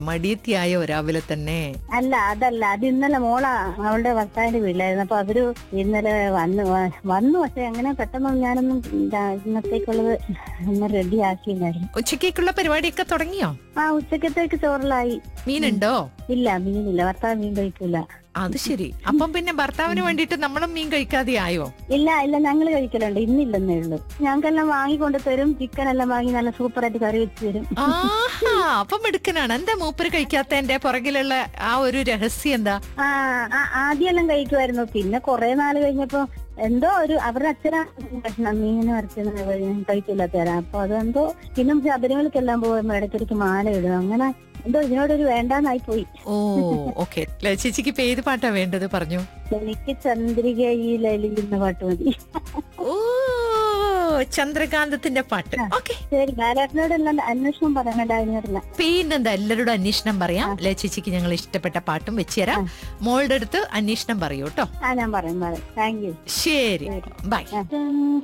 മടിയത്തിയായോ രാവിലെ തന്നെ അല്ല അതല്ല അത് ഇന്നലെ മോളാ അവളുടെ ഭർത്താവിന്റെ വീട്ടിലായിരുന്നു അപ്പൊ അവര് ഇന്നലെ വന്നു വ- വന്നു പക്ഷെ അങ്ങനെ പെട്ടെന്ന് ഞാനൊന്നും ഇതാ ഇന്നത്തേക്കുള്ളത് ഒന്ന് റെഡി ആക്കിയില്ലായിരുന്നു ഉച്ചക്കേക്കുള്ള പരിപാടിയൊക്കെ തുടങ്ങിയോ ആ ഉച്ചക്കത്തേക്ക് ചോറിലായി മീനുണ്ടോ ഇല്ല മീനില്ല ഭർത്താവ് മീൻ കഴിക്കൂല അത് ശരി അപ്പം പിന്നെ ഭർത്താവിന് വേണ്ടിയിട്ട് നമ്മളും മീൻ കഴിക്കാതെ ആയോ ഇല്ല ഇല്ല ഞങ്ങൾ കഴിക്കലുണ്ട് ഇന്നില്ലെന്നേ ഉള്ളൂ ഞങ്ങൾക്കെല്ലാം വാങ്ങിക്കൊണ്ട് തരും ചിക്കൻ എല്ലാം വാങ്ങി നല്ല സൂപ്പറായിട്ട് കറി വെച്ച് തരും ആഹാ അപ്പം എടുക്കനാണ് എന്താ മൂപ്പര് കഴിക്കാത്തതിന്റെ പുറകിലുള്ള ആ ഒരു രഹസ്യം എന്താ ആ ആ- ആദ്യമെല്ലാം കഴിക്കുമായിരുന്നു പിന്നെ കുറെ നാള് കഴിഞ്ഞപ്പോ എന്തോ ഒരു അവരുടെ അച്ഛനാ ഭക്ഷണം മീനും ഇറച്ചിയൊന്നും കഴിക്കില്ല തരാം അപ്പൊ അതെന്തോ പിന്നെ ശബരിമലക്കെല്ലാം പോകുമ്പോ ഇടയ്ക്കിടയ്ക്ക് മാല ഇടും അങ്ങനെ എന്തോ ഇതിനോടൊരു വേണ്ടാന്നായി പോയി ഓ ഓക്കെ ചേച്ചിക്ക് ഇപ്പൊ ഏത് പാട്ടാ വേണ്ടത് പറഞ്ഞു എനിക്ക് ചന്ദ്രികയിലെന്ന പാട്ട് മതി ഓ ചന്ദ്രകാന്തത്തിന്റെ പാട്ട് ഓക്കെ ശരി ബാലേട്ടനോടെല്ലാം അന്വേഷണം പറയണണ്ടായിരുന്നില്ല പിന്നെന്താ എല്ലാവരോടും അന്വേഷണം പറയാം ലച്ചിച്ചിക്ക് ഞങ്ങൾ ഇഷ്ടപ്പെട്ട പാട്ടും വെച്ചുതരാം മോളുടെ അടുത്ത് അന്വേഷണം പറയൂ കേട്ടോ ആ ഞാൻ പറയും പറയും താങ്ക് യു ശരി ബൈ ആ